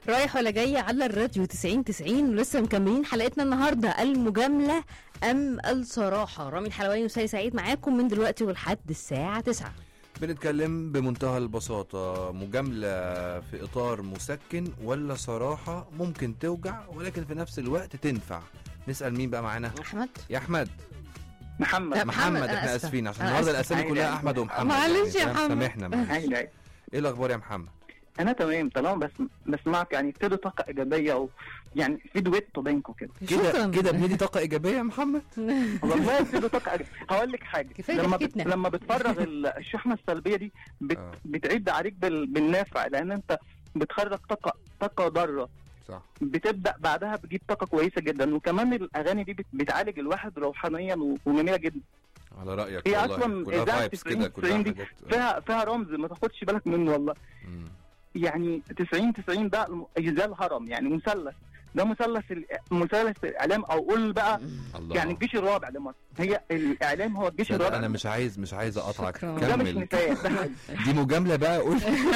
رايح ولا جاي على الراديو 90 90 ولسه مكملين حلقتنا النهارده المجامله ام الصراحه رامي الحلواني وساي سعيد معاكم من دلوقتي ولحد الساعه 9 بنتكلم بمنتهى البساطة مجاملة في إطار مسكن ولا صراحة ممكن توجع ولكن في نفس الوقت تنفع نسأل مين بقى معانا احمد يا أحمد محمد لا، محمد, محمد، أنا احنا آسفة. اسفين عشان أنا النهارده آسفة. الاسامي عادي، كلها عادي. احمد ومحمد معلش يا يعني فاهم؟ محمد. سامحنا معلش. عادي عادي ايه الاخبار يا محمد انا تمام طالما بس بسمعك يعني ابتدوا طاقه ايجابيه و يعني في دويتو بينكم كده كده شكراً. كده بندي طاقه ايجابيه يا محمد والله ابتدوا طاقه إيجابية. هقول لك حاجه كفاية لما بت... ضحكتنا. لما بتفرغ ال- الشحنه السلبيه دي بت... آه. بتعد عليك بال... بالنافع لان انت بتخرج طاقه طاقه ضاره صح بتبدا بعدها بتجيب طاقه كويسه جدا وكمان الاغاني دي بت... بتعالج الواحد روحانيا و- وجميله جدا على رايك هي والله أصلاً كلها إذاعة فايبس 90 كده كلها 90 دي حاجات فيها فيها رمز ما تاخدش بالك منه والله مم. يعني 90 90 ده الم- زي الهرم يعني مثلث ده مثلث ال- مثلث الاعلام او قول بقى الله يعني الجيش الرابع لمصر هي الاعلام هو الجيش تصدق الرابع انا مش عايز مش عايز اقطعك شكراً. ده مش كمل نفاية ده دي مجامله بقى قول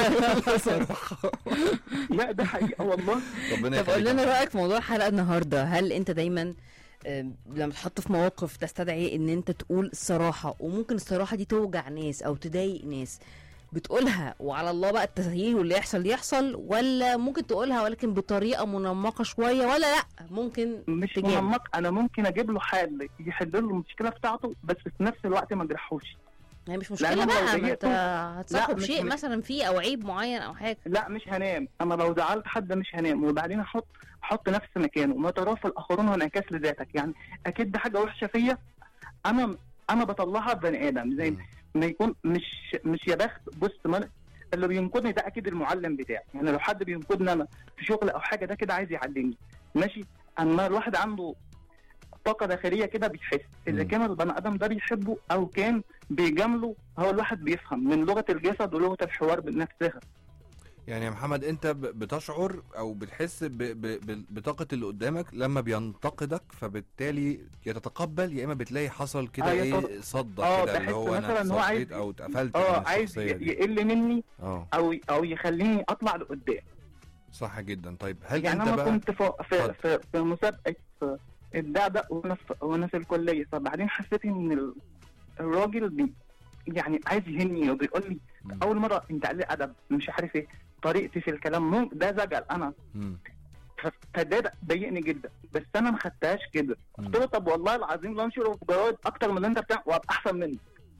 صراحه لا ده حقيقه والله ربنا طب قول يخليك لنا رايك في موضوع الحلقه النهارده هل انت دايما آم، لما تحط في مواقف تستدعي ان انت تقول الصراحه وممكن الصراحه دي توجع ناس او تضايق ناس بتقولها وعلى الله بقى التسهيل واللي يحصل يحصل ولا ممكن تقولها ولكن بطريقه منمقه شويه ولا لا ممكن مش تجامل. منمق انا ممكن اجيب له حل يحل له المشكله بتاعته بس في نفس الوقت ما اجرحوش هي مش لأن مشكله أنا لو بقى ما انت ضايقته- هتصاحب لا، مش- شيء مش- مثلا فيه او عيب معين او حاجه لا مش هنام انا لو زعلت حد مش هنام وبعدين احط احط نفسي مكانه ما تراه الاخرون وانعكاس لذاتك يعني اكيد دي حاجه وحشه فيا انا انا بطلعها بني ادم زي مم. ما يكون مش مش يا بخت بص ما أنا- اللي بينقدني ده اكيد المعلم بتاعي يعني لو حد بينقدني انا في شغل او حاجه ده كده عايز يعلمني ماشي اما الواحد عنده طاقه داخليه كده بيحس اذا مم. كان البني ادم ده بيحبه او كان بيجامله هو الواحد بيفهم من لغه الجسد ولغه الحوار نفسها يعني يا محمد انت ب- بتشعر او بتحس ب- ب- ب- بطاقه اللي قدامك لما بينتقدك فبالتالي يتتقبل يا اما بتلاقي حصل كده آه، ايه يتق- صدى آه، كده اللي بحس هو مثلاً انا هو عايز- صديت او اتقفلت اه من عايز الشخصيه ي- دي يقل مني اه او او يخليني اطلع لقدام صح جدا طيب هل يعني انت انا بقى كنت في في, اتفضل. في, في مسابقه في الدعدة وانا في وانا في الكليه فبعدين حسيت ان ال- الراجل بي يعني عايز يهني وبيقول لي مم. اول مره انت قال لي ادب مش عارف ايه طريقتي في الكلام مم ده زجل انا مم. ف- فده ضايقني جدا بس انا ما خدتهاش كده مم. قلت له طب والله العظيم لو انشر في جرايد اكتر من اللي انت بتعمل وابقى احسن منك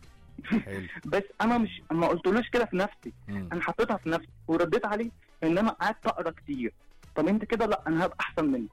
حلو بس انا مش ما قلتلوش كده في نفسي مم. انا حطيتها في نفسي ورديت عليه ان انا قعدت اقرا كتير طب انت كده لا انا هبقى احسن منك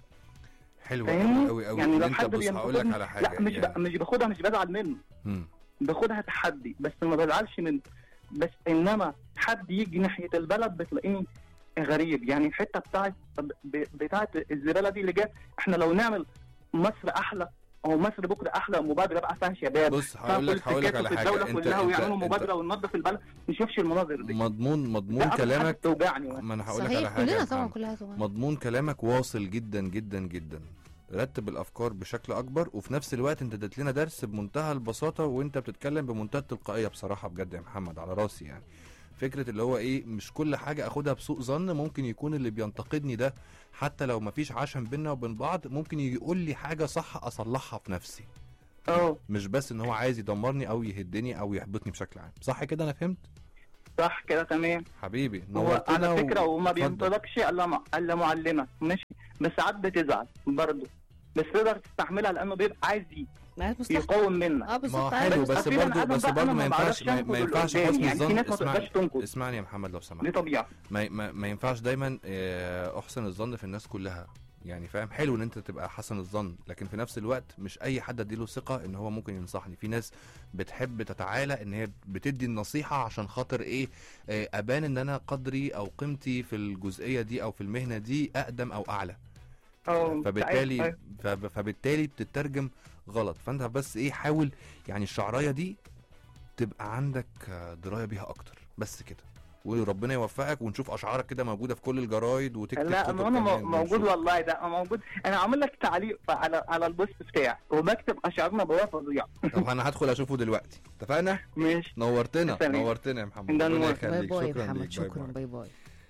حلو فاهمني؟ قوي قوي يعني قوي لو انت حد بص هقول لك بينتقدني- على حاجه لا مش يعني. بق... مش باخدها مش بزعل منه مم. باخدها تحدي بس ما بزعلش منه بس انما حد يجي ناحيه البلد بتلاقيني غريب يعني الحته بتاعت ب- بتاعت الزباله دي اللي جت احنا لو نعمل مصر احلى او مصر بكره احلى مبادره بقى فيها شباب بص فيها هقول لك كل هقول لك سكات على في حاجه الدوله انت كلها انت, ويعملوا انت مبادره وننظف البلد ما نشوفش المناظر دي مضمون ده مضمون أكتر حاجة كلامك بتوجعني ما انا هقول لك على صحيح حاجه يا كلنا طبعا محمد. كلها طبعا مضمون كلامك واصل جدا جدا جدا رتب الافكار بشكل اكبر وفي نفس الوقت انت اديت لنا درس بمنتهى البساطه وانت بتتكلم بمنتهى التلقائيه بصراحه بجد يا محمد على راسي يعني فكره اللي هو ايه مش كل حاجه اخدها بسوء ظن ممكن يكون اللي بينتقدني ده حتى لو مفيش عشم بينا وبين بعض ممكن يقول لي حاجه صح اصلحها في نفسي اه مش بس ان هو عايز يدمرني او يهدني او يحبطني بشكل عام صح كده انا فهمت صح كده تمام حبيبي هو نورتنا على فكره و- وما اتفضل. بينطلقش الا مع- الا معلمك ماشي بس ساعات بتزعل برضه بس تقدر تستحملها لانه بيبقى عايز ي- ما مستحيل يقاوم منك اه ما بالظبط هو حلو عادي. بس أصل أنا برضه أنا بس بقى برضه أنا ما ما ينفعش بعرفش ما, أنقد ما اللي ينفعش قدامي، حسن يعني في الظن ناس ما اسمعني تقدرش تنقد اسمعني يا محمد لو سمحت دي طبيعه ما, ما, ما ينفعش دايما آه، احسن الظن في الناس كلها يعني فاهم حلو ان انت تبقى حسن الظن لكن في نفس الوقت مش اي حد اديله ثقه ان هو ممكن ينصحني في ناس بتحب تتعالى ان هي بتدي النصيحه عشان خاطر ايه آه، ابان ان انا قدري او قيمتي في الجزئيه دي او في المهنه دي اقدم او اعلى اه فبالتالي أيوة. فب- فبالتالي بتترجم غلط فانت بس ايه حاول يعني الشعرايه دي تبقى عندك آه، درايه بيها اكتر بس كده وربنا يوفقك ونشوف اشعارك كده موجوده في كل الجرايد وتكتب لا كتب ما انا كمان مو- موجود ونشوف. والله ده موجود انا عامل لك تعليق على على البوست بتاعي وبكتب اشعارنا بواقع فظيعه طب انا هدخل اشوفه دلوقتي اتفقنا ماشي نورتنا سلام. نورتنا يا محمد ده ربنا نور. باي يخليك باي يا شكرا محمد ليك باي شكرا باي. باي باي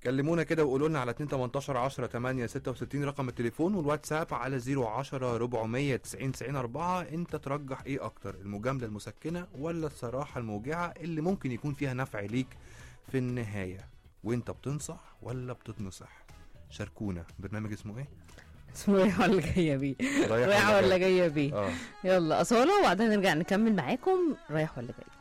كلمونا كده وقولوا لنا على 2 18 10 8 66 رقم التليفون والواتساب على 010 490 90 4 انت ترجح ايه اكتر المجامله المسكنه ولا الصراحه الموجعه اللي ممكن يكون فيها نفع ليك في النهايه وانت بتنصح ولا بتتنصح شاركونا برنامج اسمه ايه اسمه رايحه ولا جايه بيه رايحه ولا جاي؟ جايه بيه اه يلا اصاله وبعدين نرجع نكمل معاكم رايح ولا جاي